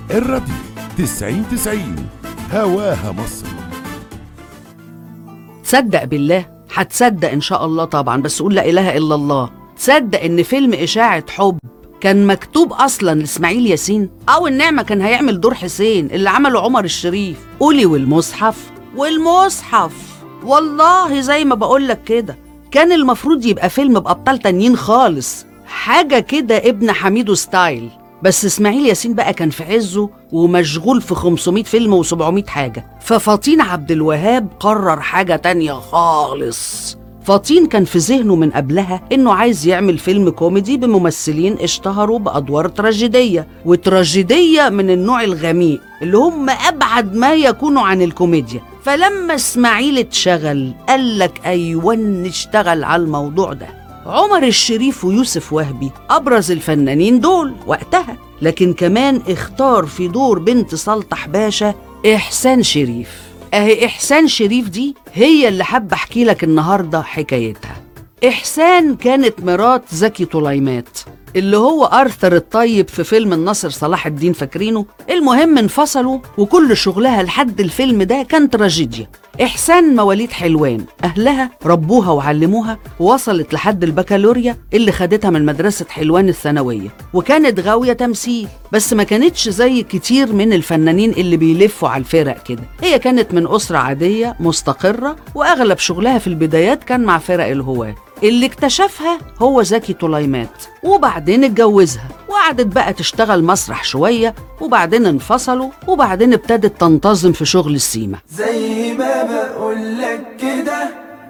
الراديو 90 90 هواها مصر تصدق بالله هتصدق ان شاء الله طبعا بس قول لا اله الا الله تصدق ان فيلم اشاعه حب كان مكتوب اصلا لاسماعيل ياسين او النعمه كان هيعمل دور حسين اللي عمله عمر الشريف قولي والمصحف والمصحف والله زي ما بقولك كده كان المفروض يبقى فيلم بابطال تانيين خالص حاجه كده ابن حميدو ستايل بس اسماعيل ياسين بقى كان في عزه ومشغول في 500 فيلم و700 حاجة ففطين عبد الوهاب قرر حاجة تانية خالص فطين كان في ذهنه من قبلها انه عايز يعمل فيلم كوميدي بممثلين اشتهروا بادوار تراجيديه وتراجيديه من النوع الغميق اللي هم ابعد ما يكونوا عن الكوميديا فلما اسماعيل اتشغل قال لك ايوه نشتغل على الموضوع ده عمر الشريف ويوسف وهبي أبرز الفنانين دول وقتها لكن كمان اختار في دور بنت سلطح باشا إحسان شريف أهي إحسان شريف دي هي اللي حابة أحكي لك النهاردة حكايتها إحسان كانت مرات زكي طليمات اللي هو أرثر الطيب في فيلم الناصر صلاح الدين فاكرينه المهم انفصلوا وكل شغلها لحد الفيلم ده كان تراجيديا إحسان مواليد حلوان أهلها ربوها وعلموها ووصلت لحد البكالوريا اللي خدتها من مدرسة حلوان الثانوية وكانت غاوية تمثيل بس ما كانتش زي كتير من الفنانين اللي بيلفوا على الفرق كده هي كانت من أسرة عادية مستقرة وأغلب شغلها في البدايات كان مع فرق الهواة اللي اكتشفها هو زكي طليمات وبعدين اتجوزها وقعدت بقى تشتغل مسرح شوية وبعدين انفصلوا وبعدين ابتدت تنتظم في شغل السيما زي ما بقولك كده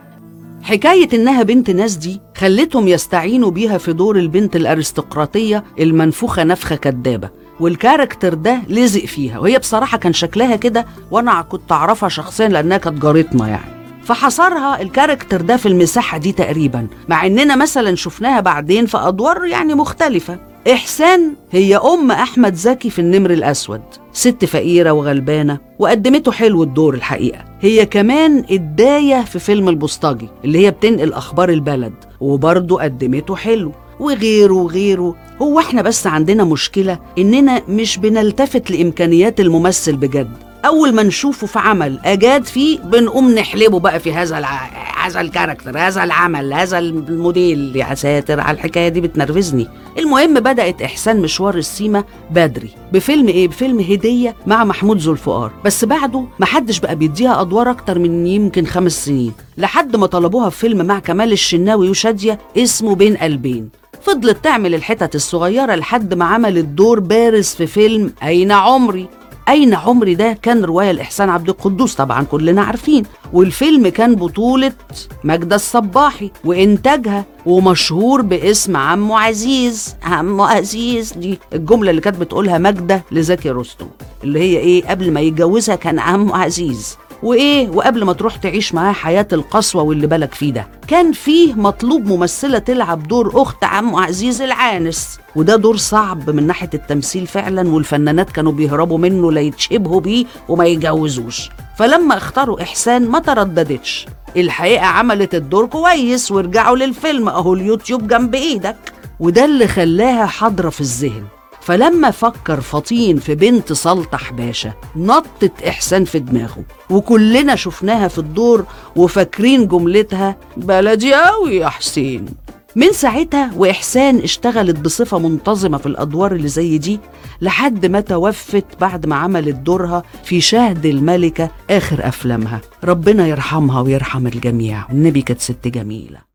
حكاية إنها بنت ناس دي خلتهم يستعينوا بيها في دور البنت الأرستقراطية المنفوخة نفخة كدابة والكاركتر ده لزق فيها وهي بصراحة كان شكلها كده وأنا كنت أعرفها شخصيا لأنها كانت جارتنا يعني فحصرها الكاركتر ده في المساحة دي تقريبا مع إننا مثلا شفناها بعدين في أدوار يعني مختلفة إحسان هي أم أحمد زكي في النمر الأسود ست فقيرة وغلبانة وقدمته حلو الدور الحقيقة هي كمان الداية في فيلم البوسطجي اللي هي بتنقل أخبار البلد وبرضه قدمته حلو وغيره وغيره هو احنا بس عندنا مشكلة إننا مش بنلتفت لإمكانيات الممثل بجد أول ما نشوفه في عمل أجاد فيه بنقوم نحلبه بقى في هذا الع... هذا الكاركتر هذا العمل هذا الموديل يا ساتر على الحكاية دي بتنرفزني المهم بدأت إحسان مشوار السيما بدري بفيلم إيه؟ بفيلم هدية مع محمود ذو الفقار بس بعده محدش بقى بيديها أدوار أكتر من يمكن خمس سنين لحد ما طلبوها في فيلم مع كمال الشناوي وشادية اسمه بين قلبين فضلت تعمل الحتت الصغيرة لحد ما عملت دور بارز في فيلم أين عمري أين عمري ده كان رواية لإحسان عبد القدوس طبعا كلنا عارفين والفيلم كان بطولة ماجدة الصباحي وإنتاجها ومشهور باسم عمو عزيز عمو عزيز دي الجملة اللي كانت بتقولها ماجدة لزكي رستم اللي هي إيه قبل ما يتجوزها كان عمو عزيز وايه وقبل ما تروح تعيش معاه حياه القسوه واللي بالك فيه ده كان فيه مطلوب ممثله تلعب دور اخت عمو عزيز العانس وده دور صعب من ناحيه التمثيل فعلا والفنانات كانوا بيهربوا منه لا يتشبهوا بيه وما يتجوزوش فلما اختاروا احسان ما ترددتش الحقيقه عملت الدور كويس ورجعوا للفيلم اهو اليوتيوب جنب ايدك وده اللي خلاها حاضره في الذهن فلما فكر فطين في بنت سلطح باشا نطت إحسان في دماغه وكلنا شفناها في الدور وفاكرين جملتها بلدي أوي يا حسين من ساعتها وإحسان اشتغلت بصفة منتظمة في الأدوار اللي زي دي لحد ما توفت بعد ما عملت دورها في شهد الملكة آخر أفلامها ربنا يرحمها ويرحم الجميع النبي كانت ست جميلة